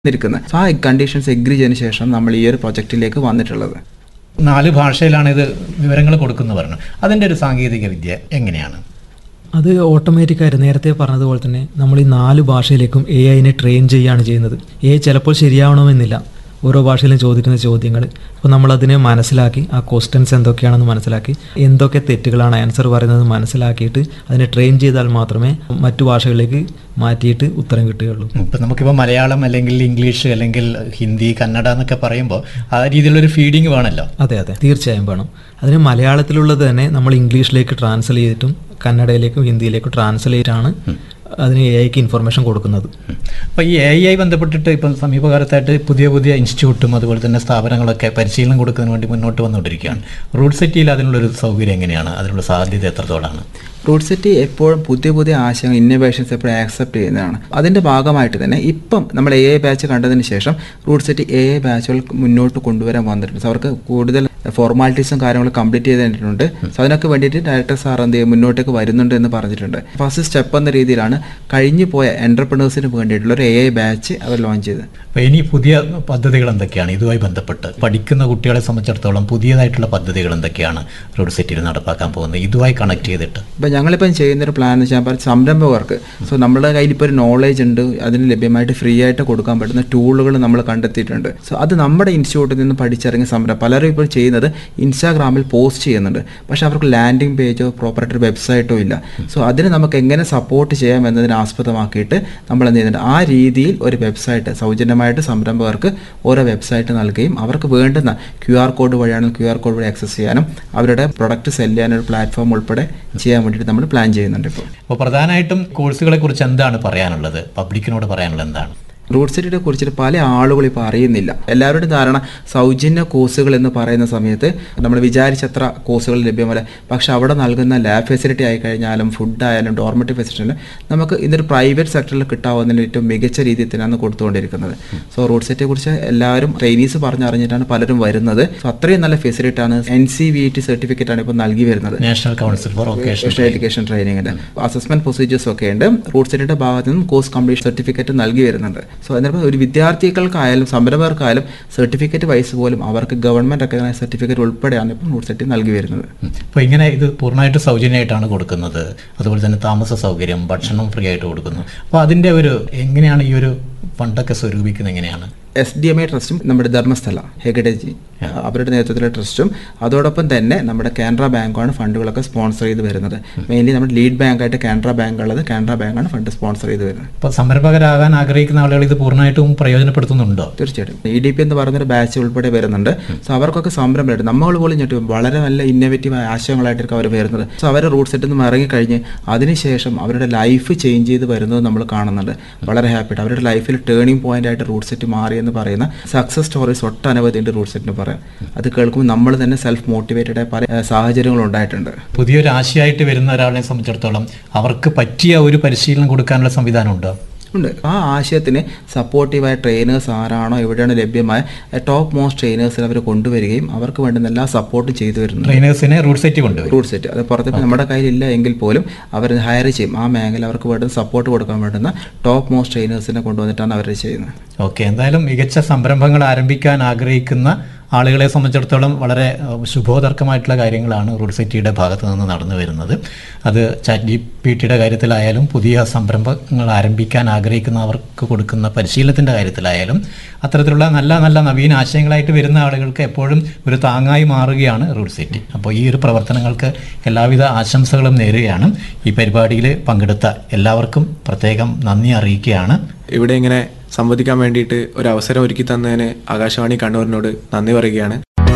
ഇരിക്കുന്നത് ആ conditions agree ചെയ്തതിന് ശേഷം നമ്മൾ ഈ ഒരു പ്രൊജക്റ്റിലേക്ക് വന്നിട്ടുള്ളത് നാല് ഭാഷയിലാണ് ഇത് വിവരങ്ങൾ കൊടുക്കുന്നു പറഞ്ഞു അതിൻ്റെ ഒരു സാങ്കേതിക വിദ്യ എങ്ങനെയാണ് അത് ഓട്ടോമാറ്റിക്കായിട്ട് നേരത്തെ പറഞ്ഞതുപോലെ തന്നെ നമ്മൾ ഈ നാല് ഭാഷയിലേക്കും എ ഐനെ ട്രെയിൻ ചെയ്യുകയാണ് ചെയ്യുന്നത് എ ചിലപ്പോൾ ശരിയാവണമെന്നില്ല ഓരോ ഭാഷയിലും ചോദിക്കുന്ന ചോദ്യങ്ങൾ അപ്പോൾ നമ്മളതിനെ മനസ്സിലാക്കി ആ ക്വസ്റ്റ്യൻസ് എന്തൊക്കെയാണെന്ന് മനസ്സിലാക്കി എന്തൊക്കെ തെറ്റുകളാണ് ആൻസർ പറയുന്നത് മനസ്സിലാക്കിയിട്ട് അതിനെ ട്രെയിൻ ചെയ്താൽ മാത്രമേ മറ്റു ഭാഷകളിലേക്ക് മാറ്റിയിട്ട് ഉത്തരം കിട്ടുകയുള്ളൂ ഇപ്പം നമുക്കിപ്പോൾ മലയാളം അല്ലെങ്കിൽ ഇംഗ്ലീഷ് അല്ലെങ്കിൽ ഹിന്ദി കന്നഡ എന്നൊക്കെ പറയുമ്പോൾ ആ രീതിയിലുള്ളൊരു ഫീഡിങ് വേണമല്ലോ അതെ അതെ തീർച്ചയായും വേണം അതിന് മലയാളത്തിലുള്ളത് തന്നെ നമ്മൾ ഇംഗ്ലീഷിലേക്ക് ട്രാൻസ്ലേറ്റ് ചെയ്തിട്ടും കന്നഡയിലേക്കും ഹിന്ദിയിലേക്കും ട്രാൻസ്ലേറ്റ് ആണ് അതിന് എ ഐക്ക് ഇൻഫർമേഷൻ കൊടുക്കുന്നത് അപ്പോൾ ഈ എ ഐ ബന്ധപ്പെട്ടിട്ട് ഇപ്പം സമീപകാലത്തായിട്ട് പുതിയ പുതിയ ഇൻസ്റ്റിറ്റ്യൂട്ടും അതുപോലെ തന്നെ സ്ഥാപനങ്ങളൊക്കെ പരിശീലനം കൊടുക്കുന്നതിന് വേണ്ടി മുന്നോട്ട് വന്നുകൊണ്ടിരിക്കുകയാണ് റൂട്ട് സെറ്റിയിൽ അതിനുള്ളൊരു സൗകര്യം എങ്ങനെയാണ് അതിനുള്ള സാധ്യത എത്രത്തോളാണ് റൂട്ട് സെറ്റ് എപ്പോഴും പുതിയ പുതിയ ആശയങ്ങൾ ഇന്നോവേഷൻസ് എപ്പോഴും ആക്സെപ്റ്റ് ചെയ്യുന്നതാണ് അതിൻ്റെ ഭാഗമായിട്ട് തന്നെ ഇപ്പം നമ്മൾ എ ഐ ബാച്ച് കണ്ടതിന് ശേഷം റൂട്ട് സെറ്റ് എ ഐ ബാച്ചുകൾ മുന്നോട്ട് കൊണ്ടുവരാൻ വന്നിട്ടുണ്ട് So അവർക്ക് കൂടുതൽ ഫോർമാലിറ്റീസും കാര്യങ്ങളും കംപ്ലീറ്റ് ചെയ്തിട്ടുണ്ട് സോ അതിനൊക്കെ വേണ്ടിയിട്ട് ഡയറക്ടർ സാർ എന്ത് ചെയ്യും മുന്നോട്ടേക്ക് വരുന്നുണ്ട് എന്ന് പറഞ്ഞിട്ടുണ്ട് ഫസ്റ്റ് സ്റ്റെപ്പ് എന്ന രീതിയിലാണ് കഴിഞ്ഞു പോയ എൻ്റർപ്രണേഴ്സിന് വേണ്ടിയിട്ടുള്ള ഒരു എ ഐ ബാച്ച് അവർ ലോഞ്ച് ചെയ്തത് അപ്പോൾ ഇനി പുതിയ പദ്ധതികൾ എന്തൊക്കെയാണ് ഇതുമായി ബന്ധപ്പെട്ട് പഠിക്കുന്ന കുട്ടികളെ സംബന്ധിച്ചിടത്തോളം പുതിയതായിട്ടുള്ള പദ്ധതികൾ എന്തൊക്കെയാണ് റൂട്ട് സെറ്റിയിൽ നടപ്പാക്കാൻ പോകുന്നത് ഇതുമായി കണക്ട് ചെയ്തിട്ട് ഇപ്പം ഞങ്ങളിപ്പം ചെയ്യുന്നൊരു പ്ലാൻ എന്ന് വെച്ചാൽ സംരംഭകർക്ക് സോ നമ്മുടെ കയ്യിൽ ഇപ്പോൾ ഒരു നോളേജ് ഉണ്ട് അതിന് ലഭ്യമായിട്ട് ഫ്രീ ആയിട്ട് കൊടുക്കാൻ പറ്റുന്ന ടൂളുകൾ നമ്മൾ കണ്ടെത്തിയിട്ടുണ്ട് സോ അത് നമ്മുടെ ഇൻസ്റ്റിറ്റ്യൂട്ടിൽ നിന്ന് പഠിച്ചിറങ്ങിയ സംരംഭം പലരും ഇപ്പോൾ ചെയ്യുന്നത് ഇൻസ്റ്റാഗ്രാമിൽ പോസ്റ്റ് ചെയ്യുന്നുണ്ട് പക്ഷേ അവർക്ക് ലാൻഡിംഗ് പേജോ പ്രോപ്പറായിട്ടൊരു വെബ്സൈറ്റോ ഇല്ല സോ അതിന് നമുക്ക് എങ്ങനെ സപ്പോർട്ട് ചെയ്യാം എന്നതിനെ ആസ്പദമാക്കിയിട്ട് നമ്മൾ എന്ത് ചെയ്യുന്നുണ്ട് ആ രീതിയിൽ ഒരു വെബ്സൈറ്റ് സൗജന്യമായിട്ട് സംരംഭകർക്ക് ഓരോ വെബ്സൈറ്റ് നൽകുകയും അവർക്ക് വേണ്ടുന്ന ക്യു ആർ കോഡ് വഴിയാണ് ക്യു ആർ കോഡ് വഴി ആക്സസ് ചെയ്യാനും അവരുടെ പ്രൊഡക്റ്റ് സെല് ചെയ്യാനൊരു പ്ലാറ്റ്ഫോം ഉൾപ്പെടെ ചെയ്യാൻ വേണ്ടിയിട്ട് നമ്മൾ പ്ലാൻ ചെയ്യുന്നുണ്ട് ഇപ്പോൾ അപ്പോൾ പ്രധാനമായിട്ടും കോഴ്സുകളെ കുറിച്ച് എന്താണ് പറയാനുള്ളത് പബ്ലിക്കിനോട് പറയാനുള്ളത് എന്താണ് റൂട്ട് സെറ്റിനെ കുറിച്ചിട്ട് പല ആളുകളും ഇപ്പോൾ അറിയുന്നില്ല എല്ലാവരുടെയും ധാരണ സൗജന്യ കോഴ്സുകൾ എന്ന് പറയുന്ന സമയത്ത് നമ്മൾ വിചാരിച്ചത്ര കോഴ്സുകൾ ലഭ്യമല്ല പക്ഷെ അവിടെ നൽകുന്ന ലാബ് ഫെസിലിറ്റി ആയി കഴിഞ്ഞാലും ഫുഡ് ആയാലും ഡോർമെറ്ററി ഫെസിലിറ്റി ആയാലും നമുക്ക് ഇതൊരു പ്രൈവറ്റ് സെക്ടറിൽ കിട്ടാവുന്നതിന് ഏറ്റവും മികച്ച രീതിയിൽ തന്നെയാണ് കൊടുത്തുകൊണ്ടിരിക്കുന്നത് സോ റൂട്ട് സെറ്റിനെ കുറിച്ച് എല്ലാവരും ട്രെയിനീസ് പറഞ്ഞറിഞ്ഞിട്ടാണ് പലരും വരുന്നത് സോ അത്രയും നല്ല ഫെസിലിറ്റി ആണ് N C V T certificate ആണ് ഇപ്പോൾ നൽകി വരുന്നത് national council for vocation vocational education ട്രെയിനിങ്ങിൻ്റെ അസസ്മെന്റ് പ്രൊസീജിയേഴ്സ് ഒക്കെ ഉണ്ട് റൂട്ട് സെറ്റിന്റെ ഭാഗത്ത് നിന്നും കോഴ്സ് കംപ്ലീറ്റ് സർട്ടിഫിക്കറ്റ് നൽകി വരുന്നുണ്ട് സോ എന്നിട്ട് ഒരു വിദ്യാർത്ഥികൾക്കായാലും സംരംഭകർക്കായാലും സർട്ടിഫിക്കറ്റ് വൈസ് പോലും അവർക്ക് ഗവൺമെന്റ് റെക്കഗ്നൈസ് സർട്ടിഫിക്കറ്റ് ഉൾപ്പെടെയാണ് ഇപ്പോൾ റൂട്ട് സെറ്റ് നൽകി വരുന്നത് അപ്പോൾ ഇങ്ങനെ ഇത് പൂർണ്ണമായിട്ട് സൗജന്യമായിട്ടാണ് കൊടുക്കുന്നത് അതുപോലെ തന്നെ താമസ സൗകര്യം ഭക്ഷണം ഫ്രീ ആയിട്ട് കൊടുക്കുന്നു അപ്പോൾ അതിൻ്റെ ഒരു എങ്ങനെയാണ് ഈ ഒരു ഫണ്ടൊക്കെ സ്വരൂപിക്കുന്നത് എങ്ങനെയാണ് എസ് ഡി എം ഐ ട്രസ്റ്റും നമ്മുടെ ധർമ്മസ്ഥല ഹെഗഡേജി അവരുടെ നേതൃത്വത്തിലെ ട്രസ്റ്റും അതോടൊപ്പം തന്നെ നമ്മുടെ കാനറ ബാങ്കാണ് ഫണ്ടുകളൊക്കെ സ്പോൺസർ ചെയ്ത് വരുന്നത് മെയിൻലി നമ്മുടെ ലീഡ് ബാങ്കായിട്ട് കാനറ ബാങ്ക് ഉള്ളത് കാനറ ബാങ്കാണ് ഫണ്ട് സ്പോൺസർ ചെയ്ത് വരുന്നത് അപ്പോൾ സംരംഭകരാകാൻ ആഗ്രഹിക്കുന്ന ആളുകൾ ഇത് പൂർണ്ണമായിട്ടും പ്രയോജനപ്പെടുത്തുന്നുണ്ടോ തീർച്ചയായിട്ടും ഇ ഡി പി എന്ന് പറയുന്നൊരു ബാച്ച് ഉൾപ്പെടെ വരുന്നുണ്ട് സോ അവർക്കൊക്കെ സംരംഭമായിട്ട് നമ്മൾ പോലും ഞെട്ടി പോകും. വളരെ നല്ല ഇന്നോവേറ്റീവ് ആശയങ്ങളായിട്ടൊക്കെ അവർ വരുന്നത് സോ അവരുടെ റൂട്ട് സെറ്റിൽ നിന്ന് ഇറങ്ങിക്കഴിഞ്ഞ് അതിനുശേഷം അവരുടെ ലൈഫ് ചേഞ്ച് ചെയ്ത് വരുന്നത് നമ്മൾ കാണുന്നുണ്ട് വളരെ ഹാപ്പിയായിട്ട് അവരുടെ ലൈഫിൽ ടേണിംഗ് പോയിന്റ് ആയിട്ട് റൂട്ട് സെറ്റ് മാറി എന്ന് പറയുന്ന സക്സസ് സ്റ്റോറീസ് ഒട്ടനവധി ഉണ്ട് റൂട്ട് സെറ്റിന് പറയാം അത് കേൾക്കുമ്പോൾ നമ്മൾ തന്നെ സെൽഫ് മോട്ടിവേറ്റഡ് ആയ പല ഏഹ്, സാഹചര്യങ്ങളും ഉണ്ടായിട്ടുണ്ട് പുതിയൊരു ആശയമായിട്ട് വരുന്ന ഒരാളെ സംബന്ധിച്ചിടത്തോളം അവർക്ക് പറ്റിയ ഒരു പരിശീലനം കൊടുക്കാനുള്ള സംവിധാനം ഉണ്ടോ ഉണ്ട് ആ ആശയത്തിന് സപ്പോർട്ടീവായ ട്രെയിനേഴ്സ് ആരാണോ എവിടെയാണ് ലഭ്യമായ ടോപ്പ് മോസ്റ്റ് ട്രെയിനേഴ്സിനെ അവർ കൊണ്ടുവരികയും അവർക്ക് വേണ്ടുന്ന എല്ലാ സപ്പോർട്ടും ചെയ്തു വരുന്നു ട്രെയിനേഴ്സിനെ റൂട്ട് സെറ്റ് കൊണ്ടുവരും റൂട്ട് സെറ്റ് അത് പുറത്ത് ഇപ്പം നമ്മുടെ കയ്യിലില്ല എങ്കിൽ പോലും അവർ ഹയർ ചെയ്യും ആ മേഖല അവർക്ക് വേണ്ടുന്ന സപ്പോർട്ട് കൊടുക്കാൻ വേണ്ടുന്ന ടോപ്പ് മോസ്റ്റ് ട്രെയിനേഴ്സിനെ കൊണ്ടുവന്നിട്ടാണ് അവർ ചെയ്യുന്നത് ഓക്കെ എന്തായാലും മികച്ച സംരംഭങ്ങൾ ആരംഭിക്കാൻ ആഗ്രഹിക്കുന്ന ആളുകളെ സംബന്ധിച്ചിടത്തോളം വളരെ ഏഹ്, ശുഭോദർക്കമായിട്ടുള്ള കാര്യങ്ങളാണ് റൂട്ട് സിറ്റിയുടെ ഭാഗത്ത് നിന്ന് നടന്നു വരുന്നത് അത് ചാറ്റ് ജി പി ടിയുടെ കാര്യത്തിലായാലും പുതിയ സംരംഭങ്ങൾ ആരംഭിക്കാൻ ആഗ്രഹിക്കുന്നവർക്ക് കൊടുക്കുന്ന പരിശീലനത്തിൻ്റെ കാര്യത്തിലായാലും അത്തരത്തിലുള്ള നല്ല നല്ല നവീന ആശയങ്ങളായിട്ട് വരുന്ന ആളുകൾക്ക് എപ്പോഴും ഒരു താങ്ങായി മാറുകയാണ് റൂട്ട് സിറ്റി അപ്പോൾ ഈ ഒരു പ്രവർത്തനങ്ങൾക്ക് എല്ലാവിധ ആശംസകളും നേരുകയാണ് ഈ പരിപാടിയിൽ പങ്കെടുത്ത എല്ലാവർക്കും പ്രത്യേകം നന്ദി അറിയിക്കുകയാണ് ഇവിടെ ഇങ്ങനെ സംവദിക്കാൻ വേണ്ടിയിട്ട് ഒരു അവസരം ഒരുക്കി തന്നതിന് ആകാശവാണി കണ്ണൂരിനോട് നന്ദി പറയുകയാണ്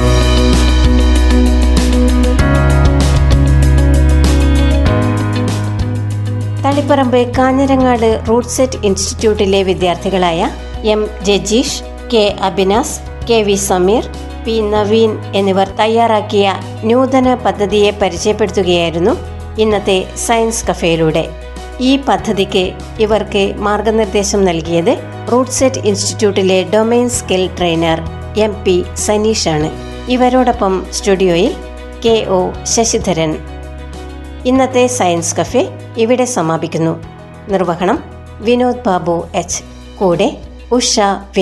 തളിപ്പറമ്പ് കാഞ്ഞിരങ്ങാട് റൂട്ട് സെറ്റ് ഇൻസ്റ്റിറ്റ്യൂട്ടിലെ വിദ്യാർത്ഥികളായ M Jajeesh K Abinas K V Sameer P Naveen എന്നിവർ തയ്യാറാക്കിയ നൂതന പദ്ധതിയെ പരിചയപ്പെടുത്തുകയായിരുന്നു ഇന്നത്തെ സയൻസ് കഫേയിലൂടെ ഈ പദ്ധതിക്ക് ഇവർക്ക് മാർഗനിർദ്ദേശം നൽകിയത് റൂട്ട് സെറ്റ് ഇൻസ്റ്റിറ്റ്യൂട്ടിലെ domain skill trainer M P സനീഷാണ് ഇവരോടൊപ്പം സ്റ്റുഡിയോയിൽ കെ ഒ ശശിധരൻ ഇന്നത്തെ സയൻസ് കഫേ ഇവിടെ സമാപിക്കുന്നു നിർവഹണം വിനോദ് ബാബു എച്ച് കൂടെ ഉഷ വി